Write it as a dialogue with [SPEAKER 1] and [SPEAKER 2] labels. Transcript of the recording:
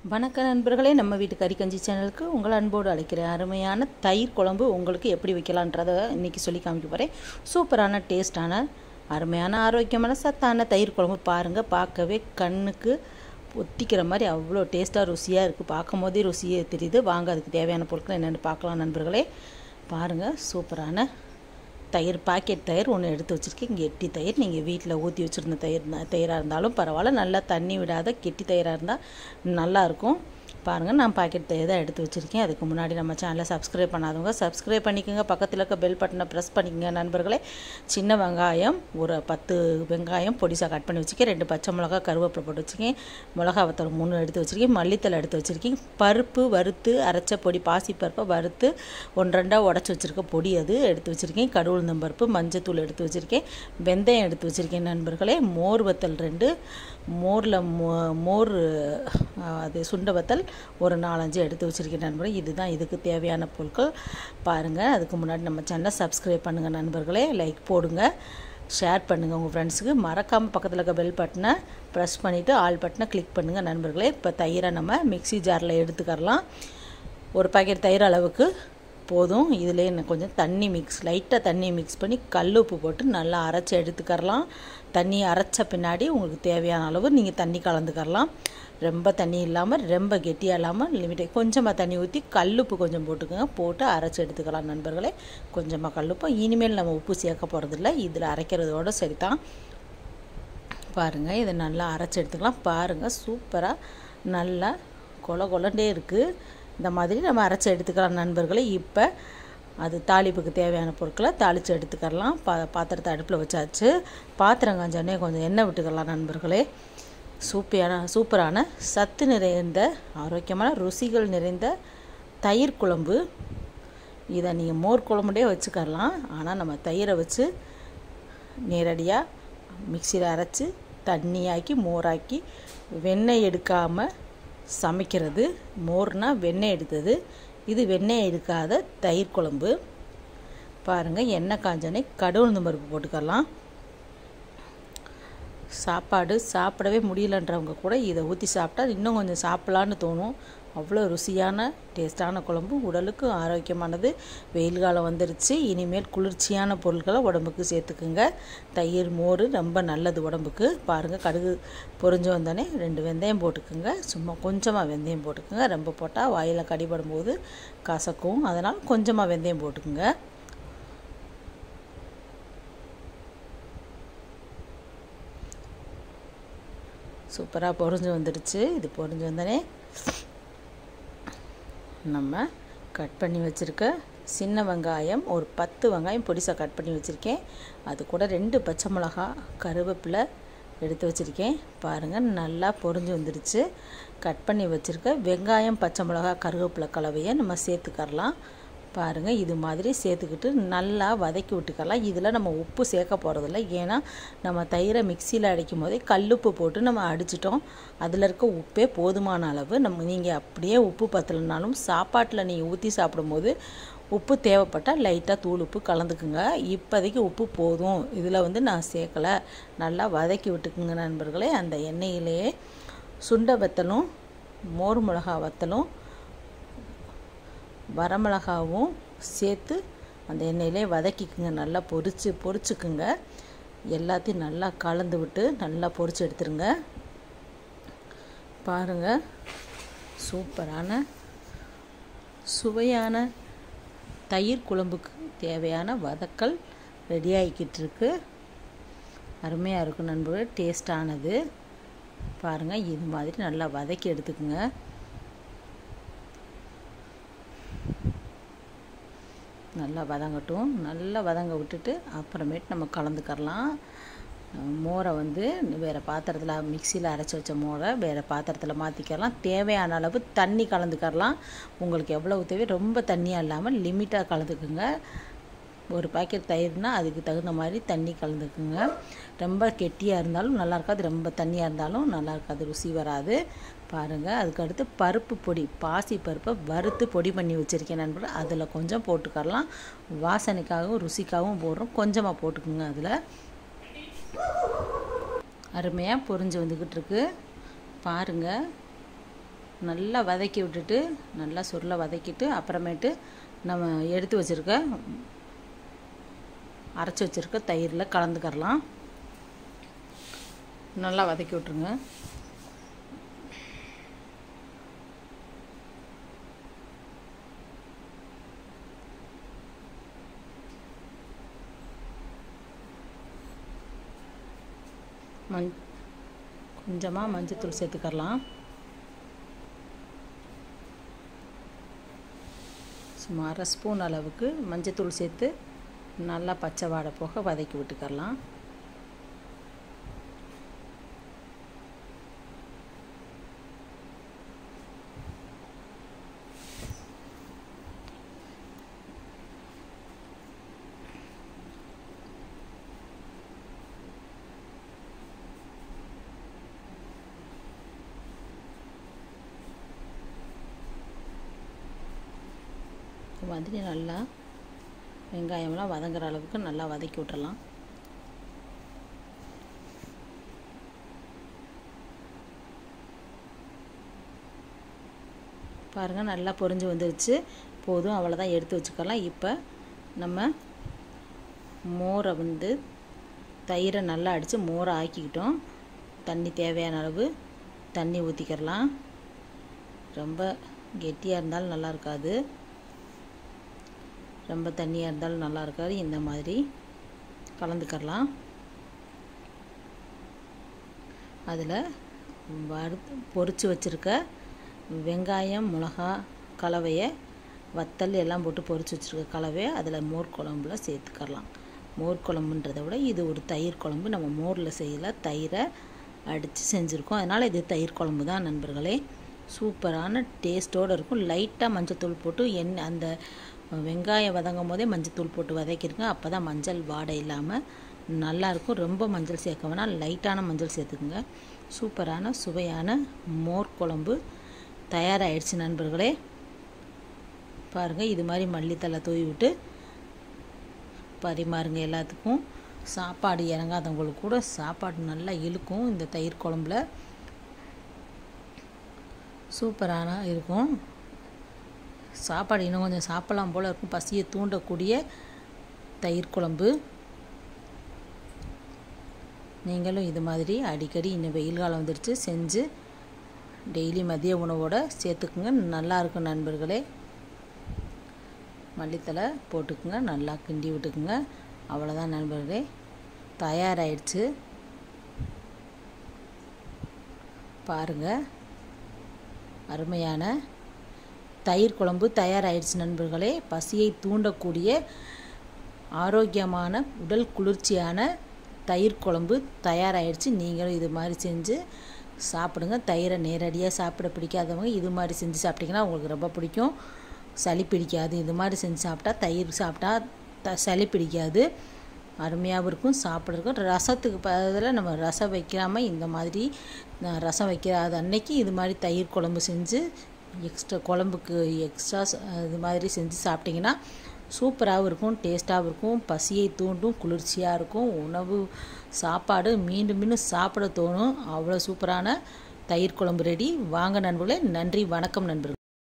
[SPEAKER 1] வணக்க நண்பர்களே நம்ம வீட்டு கறிக்கஞ்சி சேனலுக்கு உங்களை அன்போடு அழைக்கிறேன் அருமையான தயிர் குழம்பு உங்களுக்கு எப்படி வைக்கலான்றதை இன்றைக்கி சொல்லி காமிக்க போகிறேன் சூப்பரான டேஸ்டான அருமையான ஆரோக்கியமான சத்தான தயிர் குழம்பு பாருங்கள் பார்க்கவே கண்ணுக்கு ஒத்திக்கிற மாதிரி அவ்வளோ டேஸ்ட்டாக ருசியாக இருக்குது பார்க்கும் போதே ருசியே தெரியுது வாங்க அதுக்கு தேவையான பொருட்கள் என்னென்னு பார்க்கலாம் நண்பர்களே பாருங்கள் சூப்பரான தயிர் பாக்கெட் தயிர் ஒன்று எடுத்து வச்சுருக்கேன் இங்கே எட்டி தயிர் நீங்கள் வீட்டில் ஊற்றி வச்சுருந்த தயிர் தயிராக இருந்தாலும் பரவாயில்ல நல்லா தண்ணி விடாத கெட்டி தயிராக இருந்தால் நல்லாயிருக்கும் பாருங்கள் நான் பாக்கெட் தயிர் தான் எடுத்து வச்சுருக்கேன் அதுக்கு முன்னாடி நம்ம சேனலை சப்ஸ்கிரைப் பண்ணாதவங்க சப்ஸ்கிரைப் பண்ணிக்கோங்க பக்கத்தில் இருக்க பெல் பட்டனை ப்ரெஸ் பண்ணிக்கோங்க நண்பர்களே சின்ன வெங்காயம் ஒரு பத்து வெங்காயம் பொடிசாக கட் பண்ணி வச்சுருக்கேன் ரெண்டு பச்சை மிளகா கருவேப்பிலை போட்டு வச்சுருக்கேன் மிளகா வத்தல் மூணு எடுத்து வச்சுருக்கேன் மல்லித்தலை எடுத்து வச்சுருக்கேன் பருப்பு வறுத்து அரைச்ச பொடி பாசி பருப்பை வறுத்து ஒன்று ரெண்டாக உடச்சி வச்சுருக்க பொடி அது எடுத்து வச்சுருக்கேன் கடுவுளுந்தம் பருப்பு மஞ்சத்தூள் எடுத்து வச்சுருக்கேன் வெந்தயம் எடுத்து வச்சுருக்கேன் நண்பர்களே மோர் வத்தல் ரெண்டு மோரில் மோ மோர் அது சுண்ட வத்தல் ஒரு நாலஞ்சு எடுத்து வச்சுருக்கேன் நண்பர்களே இதுதான் இதுக்கு தேவையான பொருட்கள் பாருங்கள் அதுக்கு முன்னாடி நம்ம சேனலை சப்ஸ்கிரைப் பண்ணுங்கள் நண்பர்களே லைக் போடுங்க ஷேர் பண்ணுங்கள் உங்கள் ஃப்ரெண்ட்ஸுக்கு மறக்காமல் பக்கத்தில் இருக்க பெல் பட்டனை ப்ரெஸ் பண்ணிவிட்டு ஆல் பட்டனை கிளிக் பண்ணுங்கள் நண்பர்களே இப்போ தயிரை நம்ம மிக்சி ஜாரில் எடுத்துக்கரலாம் ஒரு பாக்கெட் தயிர் அளவுக்கு போதும் இதில் என்ன கொஞ்சம் தண்ணி மிக்ஸ் லைட்டாக தண்ணி மிக்ஸ் பண்ணி கல் உப்பு போட்டு நல்லா அரைச்சி எடுத்துக்கரலாம் தண்ணி அரைச்ச பின்னாடி உங்களுக்கு தேவையான அளவு நீங்கள் தண்ணி கலந்துக்கரலாம் ரொம்ப தண்ணி இல்லாமல் ரொம்ப கெட்டியாக இல்லாமல் லிமிட்டட் கொஞ்சமாக தண்ணி ஊற்றி கல்லுப்பு கொஞ்சம் போட்டுக்கோங்க போட்டு அரைச்சி எடுத்துக்கலாம் நண்பர்களே கொஞ்சமாக கல்லுப்பு இனிமேல் நம்ம உப்பு சேர்க்க போகிறதில்ல இதில் அரைக்கிறதோட சரி தான் பாருங்கள் இதை நல்லா அரைச்சி எடுத்துக்கலாம் பாருங்கள் சூப்பராக நல்லா கொல கொலண்டே இருக்குது இந்த மாதிரி நம்ம அரைச்சி எடுத்துக்கலாம் நண்பர்களே இப்போ அது தாளிப்புக்கு தேவையான பொருட்களை தாளித்து எடுத்துக்கலாம் பா பாத்திரத்தை அடுப்பில் வச்சாச்சு பாத்திரம் காஞ்சோடனே கொஞ்சம் எண்ணெய் விட்டுக்கலாம் நண்பர்களே சூப்பியான சூப்பரான சத்து நிறைந்த ஆரோக்கியமான ருசிகள் நிறைந்த தயிர் குழம்பு இதை நீங்கள் மோர் குழம்புடே வச்சுக்கலாம் ஆனால் நம்ம தயிரை வச்சு நேரடியாக மிக்சியில் அரைச்சி தண்ணியாக்கி மோராக்கி வெண்ணெய் எடுக்காமல் சமைக்கிறது மோர்னால் வெண்ணெய் எடுத்தது இது வெண்ணெய் எடுக்காத தயிர் குழம்பு பாருங்கள் எண்ணெய் காஞ்சோடனே கடவுள் பருப்பு போட்டுக்கலாம் சாப்பாடு சாப்பிடவே முடியலன்றவங்க கூட இதை ஊற்றி சாப்பிட்டா இன்னும் கொஞ்சம் சாப்பிட்லான்னு தோணும் அவ்வளோ ருசியான டேஸ்டான குழம்பு உடலுக்கு ஆரோக்கியமானது வெயில் காலம் வந்துருச்சு இனிமேல் குளிர்ச்சியான பொருட்களை உடம்புக்கு சேர்த்துக்குங்க தயிர் மோர் ரொம்ப நல்லது உடம்புக்கு பாருங்கள் கடுகு பொறிஞ்சு வந்தோடனே ரெண்டு வெந்தயம் போட்டுக்குங்க சும்மா கொஞ்சமாக வெந்தயம் போட்டுக்குங்க ரொம்ப போட்டால் வாயில் கடிபடும் போது கசக்கும் அதனால் கொஞ்சமாக வெந்தயம் போட்டுக்குங்க சூப்பராக பொறிஞ்சு வந்துடுச்சு இது பொறிஞ்சு வந்தோடனே நம்ம கட் பண்ணி வச்சுருக்க சின்ன வெங்காயம் ஒரு பத்து வெங்காயம் பொடிசாக கட் பண்ணி வச்சுருக்கேன் அது கூட ரெண்டு பச்சை மிளகா கருவேப்பிலை எடுத்து வச்சுருக்கேன் பாருங்கள் நல்லா பொறிஞ்சு வந்துடுச்சு கட் பண்ணி வச்சுருக்க வெங்காயம் பச்சை மிளகா கருவேப்பிலை கலவையை நம்ம சேர்த்துக்கரலாம் பாருங்கள் இது மாதிரி சேர்த்துக்கிட்டு நல்லா வதக்கி விட்டுக்கலாம் இதில் நம்ம உப்பு சேர்க்க போகிறதில்ல ஏன்னா நம்ம தயிரை மிக்சியில் அடிக்கும் போதே கல்லுப்பு போட்டு நம்ம அடிச்சிட்டோம் அதில் இருக்க உப்பே போதுமான அளவு நம்ம நீங்கள் அப்படியே உப்பு பத்தலைனாலும் சாப்பாட்டில் நீங்கள் ஊற்றி சாப்பிடும்போது உப்பு தேவைப்பட்டால் லைட்டாக தூள் உப்பு கலந்துக்குங்க இப்போதைக்கு உப்பு போதும் இதில் வந்து நான் சேர்க்கலை நல்லா வதக்கி விட்டுக்குங்க நண்பர்களே அந்த எண்ணெயிலேயே சுண்ட வத்தலும் மோர் மிளகா வத்தலும் வரமிளகாவும் சேர்த்து அந்த எண்ணெயிலே வதக்கிக்குங்க நல்லா பொரிச்சு பொரிச்சுக்குங்க எல்லாத்தையும் நல்லா கலந்து விட்டு நல்லா பொரிச்சு எடுத்துருங்க பாருங்கள் சூப்பரான சுவையான தயிர் குழம்புக்கு தேவையான வதக்கல் ரெடி ஆகிக்கிட்டு இருக்கு அருமையாக இருக்கும் நண்பர்கள் டேஸ்டானது பாருங்கள் இது மாதிரி நல்லா வதக்கி எடுத்துக்குங்க நல்லா வதங்கட்டும் நல்லா வதங்க விட்டுட்டு அப்புறமேட்டு நம்ம கலந்துக்கரலாம் மோரை வந்து வேறு பாத்திரத்தில் மிக்சியில் அரைச்சி வச்ச மோரை வேறு பாத்திரத்தில் மாற்றிக்கலாம் தேவையான அளவு தண்ணி கலந்துக்கரலாம் உங்களுக்கு எவ்வளவு தேவை ரொம்ப தண்ணியாக இல்லாமல் லிமிட்டாக கலந்துக்குங்க ஒரு பாக்கெட் தயிர்னால் அதுக்கு தகுந்த மாதிரி தண்ணி கலந்துக்குங்க ரொம்ப கெட்டியாக இருந்தாலும் நல்லா இருக்காது ரொம்ப தண்ணியாக இருந்தாலும் நல்லா இருக்காது ருசி வராது பாருங்கள் அதுக்கடுத்து பருப்பு பொடி பாசி பருப்பை வறுத்து பொடி பண்ணி வச்சுருக்கேன் நண்பர்கள் அதில் கொஞ்சம் போட்டுக்கரலாம் வாசனைக்காகவும் ருசிக்காகவும் போடுறோம் கொஞ்சமாக போட்டுக்குங்க அதில் அருமையாக பொரிஞ்சு வந்துக்கிட்டு இருக்கு பாருங்கள் நல்லா வதக்கி விட்டுட்டு நல்லா சுருளை வதக்கிட்டு அப்புறமேட்டு நம்ம எடுத்து வச்சுருக்க அரைச்சி வச்சுருக்க தயிரில் கலந்துக்கரலாம் நல்லா வதக்கி விட்ருங்க மஞ் கொஞ்சமாக மஞ்சத்தூள் சேர்த்துக்கரலாம் சும்மா அரை ஸ்பூன் அளவுக்கு மஞ்சத்தூள் சேர்த்து நல்லா பச்சை வாடை போக வதக்கி விட்டுக்கரலாம் வந்துட்டு நல்லா வெங்காயம்லாம் வதங்குற அளவுக்கு நல்லா வதக்கி விட்டுறலாம் பாருங்கள் நல்லா பொரிஞ்சு வந்துருச்சு போதும் அவ்வளோதான் எடுத்து வச்சுக்கலாம் இப்போ நம்ம மோரை வந்து தயிரை நல்லா அடித்து மோரை ஆக்கிக்கிட்டோம் தண்ணி தேவையான அளவு தண்ணி ஊற்றிக்கிறலாம் ரொம்ப கெட்டியாக இருந்தாலும் நல்லா இருக்காது ரொம்ப தண்ணியாக இருந்தாலும் நல்லா இருக்காது இந்த மாதிரி கலந்துக்கரலாம் அதில் வறுத்து பொரித்து வச்சுருக்க வெங்காயம் மிளகா கலவையை வத்தல் எல்லாம் போட்டு பொரித்து வச்சுருக்க கலவையை அதில் மோர் குழம்புல சேர்த்துக்கரலாம் மோர் குழம்புன்றதை விட இது ஒரு தயிர் குழம்பு நம்ம மோரில் செய்யல தயிரை அடித்து செஞ்சுருக்கோம் அதனால் இது தயிர் குழம்பு தான் நண்பர்களே சூப்பரான டேஸ்ட்டோடு இருக்கும் லைட்டாக மஞ்சத்தூள் போட்டு எண் அந்த வெங்காயம் வதங்கும் போதே மஞ்சத்தூள் போட்டு வதக்கிடுங்க அப்போ தான் மஞ்சள் வாடை இல்லாமல் நல்லாயிருக்கும் ரொம்ப மஞ்சள் சேர்க்க வேணாம் லைட்டான மஞ்சள் சேர்த்துக்குங்க சூப்பரான சுவையான மோர் குழம்பு தயாராகிடுச்சு நண்பர்களே பாருங்கள் இது மாதிரி மல்லித்தலை தூவி விட்டு பரிமாறுங்க எல்லாத்துக்கும் சாப்பாடு இறங்காதவங்களுக்கு கூட சாப்பாடு நல்லா இழுக்கும் இந்த தயிர் குழம்புல சூப்பரான இருக்கும் சாப்பாடு இன்னும் கொஞ்சம் சாப்பிடலாம் போல் இருக்கும் பசியை தூண்டக்கூடிய தயிர் குழம்பு நீங்களும் இது மாதிரி அடிக்கடி இன்னும் வெயில் காலம் வந்துடுச்சு செஞ்சு டெய்லி மதிய உணவோடு சேர்த்துக்குங்க நல்லா இருக்கும் நண்பர்களே மல்லித்தலை போட்டுக்குங்க நல்லா கிண்டி விட்டுக்குங்க அவ்வளோதான் நண்பர்களே தயாராகிடுச்சு பாருங்கள் அருமையான தயிர் குழம்பு தயாராகிடுச்சு நண்பர்களே பசியை தூண்டக்கூடிய ஆரோக்கியமான உடல் குளிர்ச்சியான தயிர் குழம்பு தயாராகிடுச்சு நீங்களும் இது மாதிரி செஞ்சு சாப்பிடுங்க தயிரை நேரடியாக சாப்பிட பிடிக்காதவங்க இது மாதிரி செஞ்சு சாப்பிட்டிங்கன்னா உங்களுக்கு ரொம்ப பிடிக்கும் சளி பிடிக்காது இது மாதிரி செஞ்சு சாப்பிட்டா தயிர் சாப்பிட்டா த சளி பிடிக்காது அருமையாகவும் இருக்கும் சாப்பிட்றதுக்கும் ரசத்துக்கு பதில் நம்ம ரசம் வைக்காமல் இந்த மாதிரி ரசம் வைக்காத அன்னைக்கு இது மாதிரி தயிர் குழம்பு செஞ்சு எக்ஸ்ட்ரா குழம்புக்கு எக்ஸ்ட்ரா இது மாதிரி செஞ்சு சாப்பிட்டிங்கன்னா சூப்பராகவும் இருக்கும் டேஸ்ட்டாகவும் இருக்கும் பசியை தூண்டும் குளிர்ச்சியாக இருக்கும் உணவு சாப்பாடு மீண்டும் மீண்டும் சாப்பிட தோணும் அவ்வளோ சூப்பரான தயிர் குழம்பு ரெடி வாங்க நண்பர்களே நன்றி வணக்கம் நண்பர்களே